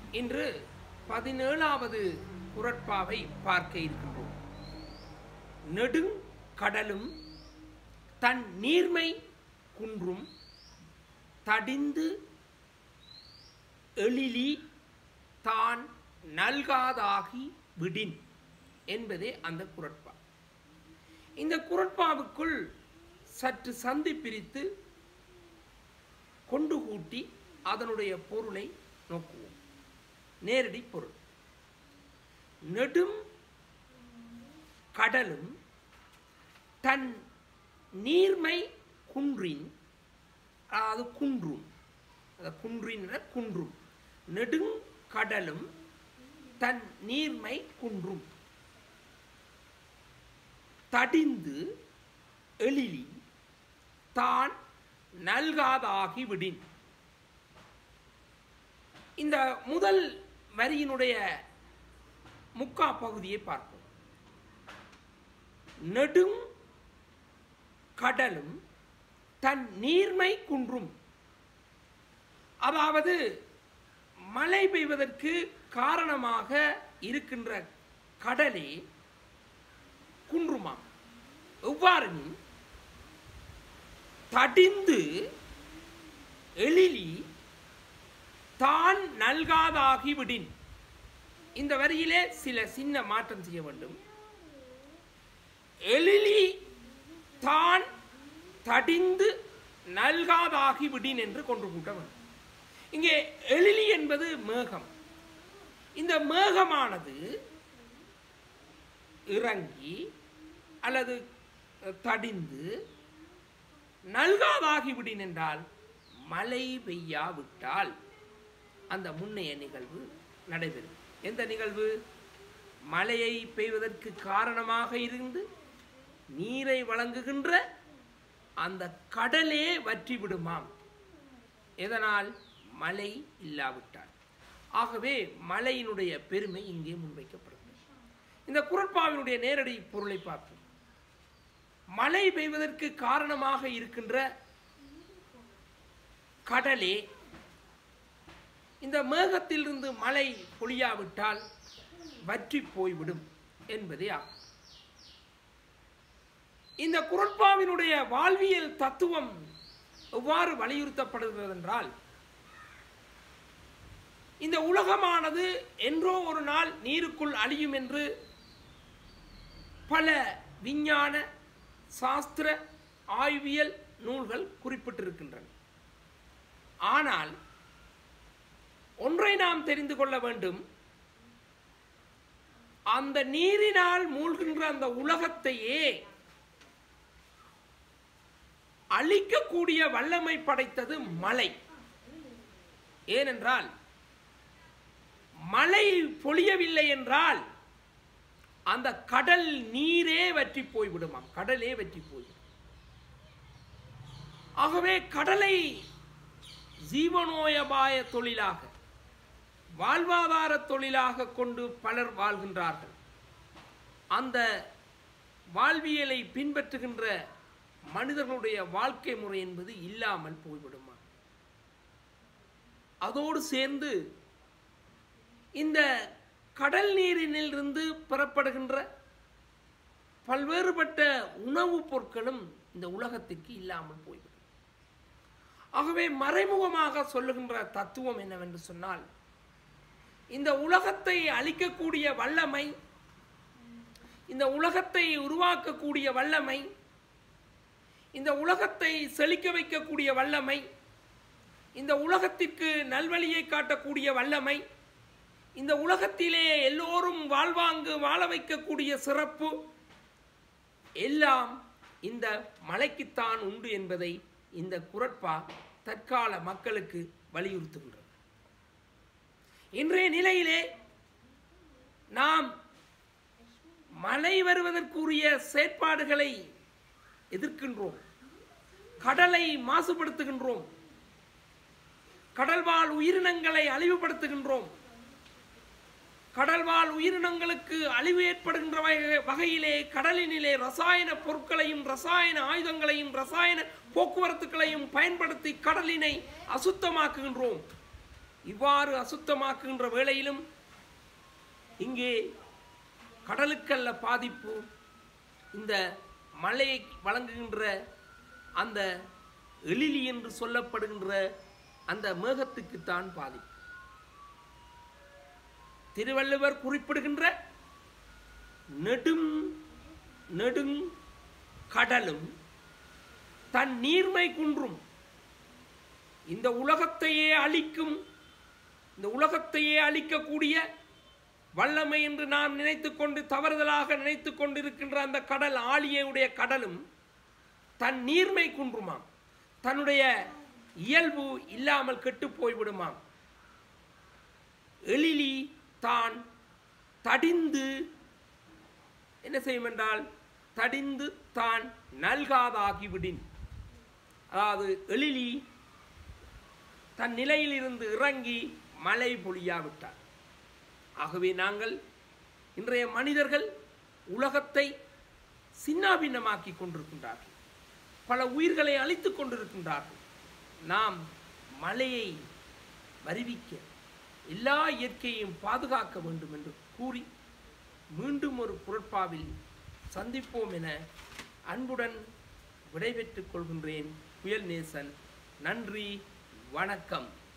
இன்று பதினேழாவது குரட்பாவை பார்க்க இருக்கின்றோம் நெடுங் கடலும் தன் நீர்மை குன்றும் தடிந்து எழிலி தான் நல்காதாகி விடின் என்பதே அந்த குரட்பா இந்த குரட்பாவுக்குள் சற்று சந்தி பிரித்து கொண்டு கூட்டி அதனுடைய பொருளை நோக்குவோம் நேரடி பொருள் நெடும் கடலும் தன் நீர்மை குன்றின் அதாவது குன்றும் அந்த குன்றின் குன்றும் நெடுங்கடலும் தன் நீர்மை குன்றும் தடிந்து எழிலி தான் நல்காதாகி விடின் இந்த முதல் வரியினுடைய முக்கா பகுதியை பார்ப்போம் நெடும் கடலும் தன் நீர்மை குன்றும் அதாவது மழை பெய்வதற்கு காரணமாக இருக்கின்ற கடலே குன்றுமாம் எவ்வாறு தடிந்து எழிலி தான் நல்காதாகிவிடின் இந்த வரியிலே சில சின்ன மாற்றம் செய்ய வேண்டும் எழிலி தான் தடிந்து நல்காதாகிவிடின் என்று கொண்டு கூட்ட வேண்டும் இங்கே எழிலி என்பது மேகம் இந்த மேகமானது இறங்கி அல்லது தடிந்து நல்காதாகிவிடின் என்றால் மழை பெய்யாவிட்டால் அந்த முன்னைய நிகழ்வு நடைபெறும் எந்த நிகழ்வு மழையை பெய்வதற்கு காரணமாக இருந்து நீரை வழங்குகின்ற அந்த கடலே வற்றி விடுமாம் எதனால் மழை இல்லாவிட்டால் ஆகவே மழையினுடைய பெருமை இங்கே முன்வைக்கப்படுகிறது இந்த குரட்பாவினுடைய நேரடி பொருளை பார்ப்போம் மழை பெய்வதற்கு காரணமாக இருக்கின்ற கடலே இந்த மேகத்திலிருந்து மழை பொழியாவிட்டால் வற்றி போய்விடும் என்பதே ஆகும் இந்த குரட்பாவினுடைய வாழ்வியல் தத்துவம் எவ்வாறு வலியுறுத்தப்படுகிறது என்றால் இந்த உலகமானது என்றோ ஒரு நாள் நீருக்குள் அழியும் என்று பல விஞ்ஞான சாஸ்திர ஆய்வியல் நூல்கள் குறிப்பிட்டிருக்கின்றன ஆனால் ஒன்றை நாம் தெரிந்து கொள்ள வேண்டும் அந்த நீரினால் மூழ்கின்ற அந்த உலகத்தையே அழிக்கக்கூடிய வல்லமை படைத்தது மழை ஏனென்றால் மழை பொழியவில்லை என்றால் அந்த கடல் நீரே வற்றி போய்விடுமாம் கடலே வற்றி போய்விடும் ஆகவே கடலை ஜீவனோயபாய தொழிலாக வாழ்வாதார தொழிலாக கொண்டு பலர் வாழ்கின்றார்கள் அந்த வாழ்வியலை பின்பற்றுகின்ற மனிதர்களுடைய வாழ்க்கை முறை என்பது இல்லாமல் போய்விடுமா அதோடு சேர்ந்து இந்த கடல் நீரினிலிருந்து பெறப்படுகின்ற பல்வேறுபட்ட உணவுப் பொருட்களும் இந்த உலகத்திற்கு இல்லாமல் போய்விடும் ஆகவே மறைமுகமாக சொல்லுகின்ற தத்துவம் என்னவென்று சொன்னால் இந்த உலகத்தை அழிக்கக்கூடிய வல்லமை இந்த உலகத்தை உருவாக்கக்கூடிய வல்லமை இந்த உலகத்தை செழிக்க வைக்கக்கூடிய வல்லமை இந்த உலகத்திற்கு நல்வழியை காட்டக்கூடிய வல்லமை இந்த உலகத்திலே எல்லோரும் வாழ்வாங்கு வாழ வைக்கக்கூடிய சிறப்பு எல்லாம் இந்த மலைக்குத்தான் உண்டு என்பதை இந்த குரட்பா தற்கால மக்களுக்கு வலியுறுத்துகின்றது இன்றைய நிலையிலே நாம் மழை வருவதற்குரிய செயற்பாடுகளை எதிர்க்கின்றோம் கடலை மாசுபடுத்துகின்றோம் கடல்வாழ் உயிரினங்களை அழிவுபடுத்துகின்றோம் கடல்வாழ் உயிரினங்களுக்கு அழிவு ஏற்படுகின்ற வகை- வகையிலே கடலினிலே ரசாயன பொருட்களையும் ரசாயன ஆயுதங்களையும் ரசாயன போக்குவரத்துகளையும் பயன்படுத்தி கடலினை அசுத்தமாக்குகின்றோம் இவ்வாறு அசுத்தமாக்குகின்ற வேளையிலும் இங்கே கடலுக்கல்ல பாதிப்பு இந்த மழையை வழங்குகின்ற அந்த எழிலி என்று சொல்லப்படுகின்ற அந்த மேகத்துக்குத்தான் பாதிப்பு திருவள்ளுவர் குறிப்பிடுகின்ற நெடும் நெடுங் கடலும் தன் நீர்மை குன்றும் இந்த உலகத்தையே அழிக்கும் இந்த உலகத்தையே அழிக்கக்கூடிய வல்லமை என்று நாம் நினைத்துக் கொண்டு தவறுதலாக நினைத்துக் கொண்டிருக்கின்ற அந்த கடல் ஆழியுடைய கடலும் தன் நீர்மை குன்றுமாம் தன்னுடைய இயல்பு இல்லாமல் கெட்டுப் போய்விடுமாம் எழிலி தான் தடிந்து என்ன செய்யும் என்றால் தடிந்து தான் நல்காதாகிவிடின் அதாவது எழிலி தன் நிலையிலிருந்து இறங்கி மழை பொழியாவிட்டார் ஆகவே நாங்கள் இன்றைய மனிதர்கள் உலகத்தை சின்னாபின்னமாக்கி கொண்டிருக்கின்றார்கள் பல உயிர்களை அழித்துக் கொண்டிருக்கின்றார்கள் நாம் மழையை வருவிக்க எல்லா இயற்கையையும் பாதுகாக்க வேண்டும் என்று கூறி மீண்டும் ஒரு குரட்பாவில் சந்திப்போம் என அன்புடன் விடைபெற்றுக் கொள்கின்றேன் புயல் நேசன் நன்றி வணக்கம்